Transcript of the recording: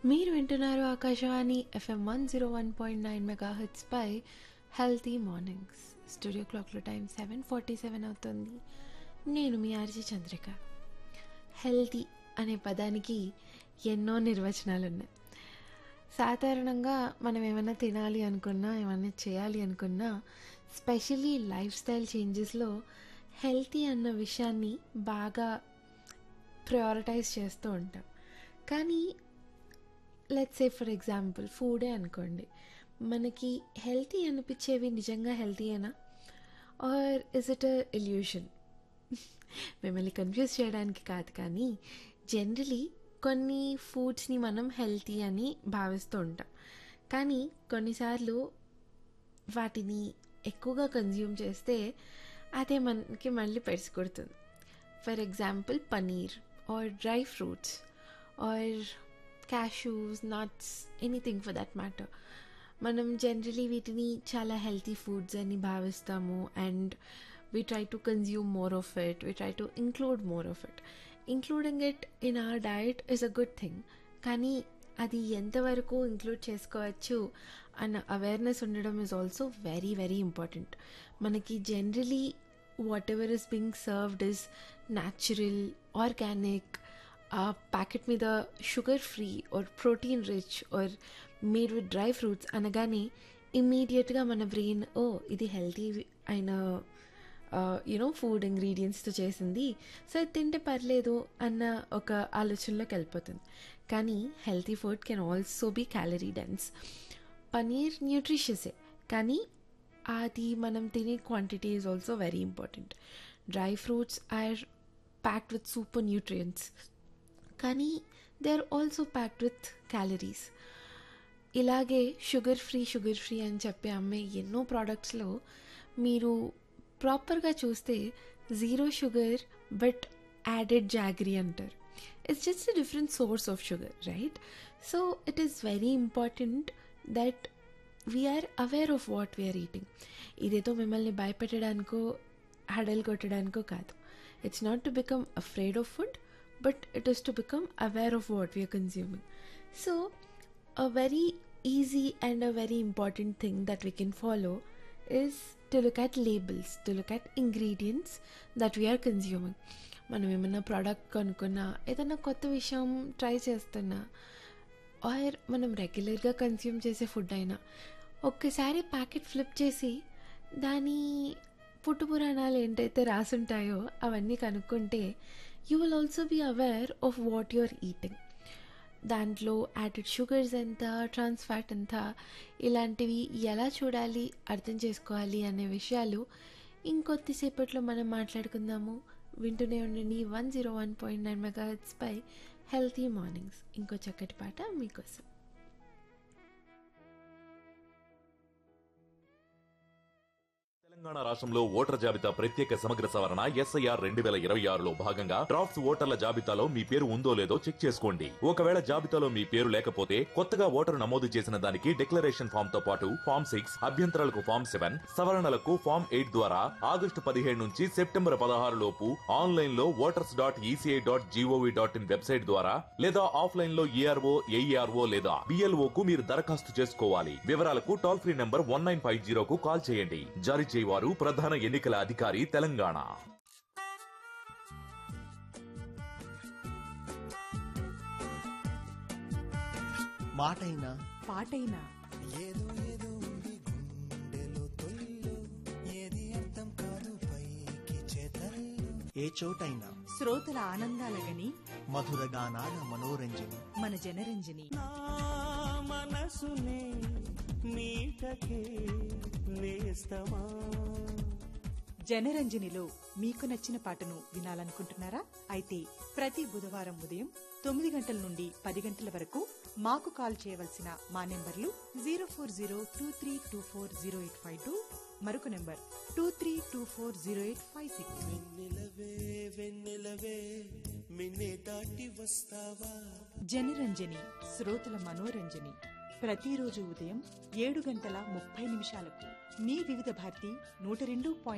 మీరు వింటున్నారు Akashvani FM one zero one point nine mega పై healthy mornings studio క్లాక్లో time seven forty seven అవుతుంది నేను మీ ఆర్జీ చంద్రిక హెల్తీ అనే పదానికి ఎన్నో నిర్వచనాలు ఉన్నాయి సాధారణంగా మనం ఏమైనా తినాలి అనుకున్నా ఏమైనా చేయాలి అనుకున్నా స్పెషలీ లైఫ్ స్టైల్ చేంజెస్లో హెల్తీ అన్న విషయాన్ని బాగా ప్రయారిటైజ్ చేస్తూ ఉంటాం కానీ లెట్స్ సే ఫర్ ఎగ్జాంపుల్ ఫుడే అనుకోండి మనకి హెల్తీ అనిపించేవి నిజంగా హెల్తీయేనా or is it a illusion మిమ్మల్ని కన్ఫ్యూజ్ చేయడానికి కాదు కానీ జనరలీ కొన్ని ఫుడ్స్ని మనం హెల్తీ అని భావిస్తూ ఉంటాం కానీ కొన్నిసార్లు వాటిని ఎక్కువగా కన్జ్యూమ్ చేస్తే అదే మనకి మళ్ళీ పెరిసికొడుతుంది for example paneer or dry fruits or cashews nuts anything for that matter మనం జనరలీ వీటిని చాలా హెల్తీ ఫుడ్స్ అని భావిస్తాము and we try to consume more of it we try to include more of it including it in our diet is a good thing కానీ అది ఎంతవరకు include చేసుకోవచ్చు అన్న అవేర్నెస్ ఉండడం is also very very important మనకి generally whatever is being served is natural organic ఆ packet మీద sugar free or protein rich or made with dry fruits అనగానే ఇమ్మీడియట్గా మన బ్రెయిన్ ఓ ఇది హెల్తీ అయిన యూనో ఫుడ్ ఇంగ్రీడియంట్స్తో చేసింది సో ఇది తింటే పర్లేదు అన్న ఒక ఆలోచనలోకి వెళ్ళిపోతుంది కానీ healthy food can also be calorie dense paneer న్యూట్రిషియసే కానీ అది మనం తినే quantity is also very important dry fruits are packed with super nutrients కానీ they are also packed with calories ఇలాగే షుగర్ ఫ్రీ షుగర్ ఫ్రీ అని చెప్పి అమ్మే ఎన్నో ప్రోడక్ట్స్లో మీరు ప్రాపర్గా చూస్తే zero sugar but added jaggery అంటారు it's just a different source of sugar right so it is very important that we are aware of what we are eating ఇదేదో మిమ్మల్ని భయపెట్టడానికో హడల్ కొట్టడానికో కాదు it's not to become afraid of food but it is to become aware of what we are consuming so a very easy and a very important thing that we can follow is to look at labels, to look at ingredients that we are consuming. మనం ఏమైనా product కొనుక్కున్నా ఏదైనా కొత్త విషయం try చేస్తున్నా are మనం రెగ్యులర్గా consume చేసే ఫుడ్ అయినా ఒక్కసారి ప్యాకెట్ ఫ్లిప్ చేసి దాని పుట్టు పురాణాలు ఏంటైతే రాసుంటాయో అవన్నీ కనుక్కుంటే you will also be aware of what you're eating దాంట్లో యాడెడ్ షుగర్స్ ఎంత ట్రాన్స్ ఫ్యాట్ ఎంత ఇలాంటివి ఎలా చూడాలి అర్థం చేసుకోవాలి అనే విషయాలు ఇంకొద్దిసేపట్లో మనం మాట్లాడుకుందాము వింటూనే ఉండండి one zero one point nine mega పై హెల్తీ మార్నింగ్స్ ఇంకో చక్కటి పాట మీకోసం తెలంగాణ రాష్ట్రంలో ఓటర్ జాబితా ప్రత్యేక సమగ్ర సవరణ ఎస్ఐఆర్ రెండు వేల ఇరవై ఆరులో భాగంగా డ్రాఫ్ట్స్ ఓటర్ల జాబితాలో మీ పేరు ఉందో లేదో చెక్ చేసుకోండి ఒకవేళ జాబితాలో మీ పేరు లేకపోతే కొత్తగా ఓటరు నమోదు చేసిన దానికి డిక్లరేషన్ ఫామ్ తో పాటు ఫామ్ సిక్స్ అభ్యంతరాలకు ఫామ్ సెవెన్ సవరణలకు ఫామ్ ఎయిట్ ద్వారా ఆగస్టు పదిహేడు నుంచి సెప్టెంబర్ పదహారు లోపు ఆన్లైన్ లో voters dot ECI dot GOV dot in website ద్వారా లేదా ఆఫ్లైన్ లో ఈఆర్ఓ ఏఈఆర్ఓ లేదా బిఎల్ఓ కు మీరు దరఖాస్తు చేసుకోవాలి వివరాలకు toll free number one nine five జీరోకు కాల్ చేయండి జారీ చేయవారు ప్రధాన ఎన్నికల అధికారి తెలంగాణ మాటైనా పాటైనా ఏదో ఏదో ఉంది గుండెలో తొలిలో ఏది అర్థం కాదు పైకి చేతల్లో ఏ చోటైనా శ్రోతల ఆనందాలగని మధుర గానాల మనోరంజని మన జనరంజని నా మనసునే మీటకే నేస్తమా జనరంజనిలో మీకు నచ్చిన పాటను వినాలనుకుంటున్నారా అయితే ప్రతి బుధవారం ఉదయం తొమ్మిది గంటల నుండి పది గంటల వరకు మాకు కాల్ చేయవలసిన మా నెంబర్లు zero four zero two three two four zero eight five two మరొక number two three two four zero eight five six వెన్నెలవే వెన్నెలవే మిన్నే దాటి వస్తావా జనరంజని శ్రోతల మనోరంజని ప్రతిరోజు ఉదయం ఏడు గంటల ముప్పై నిమిషాలకు మీ వివిధ భారతి నూట రెండు పాయింట్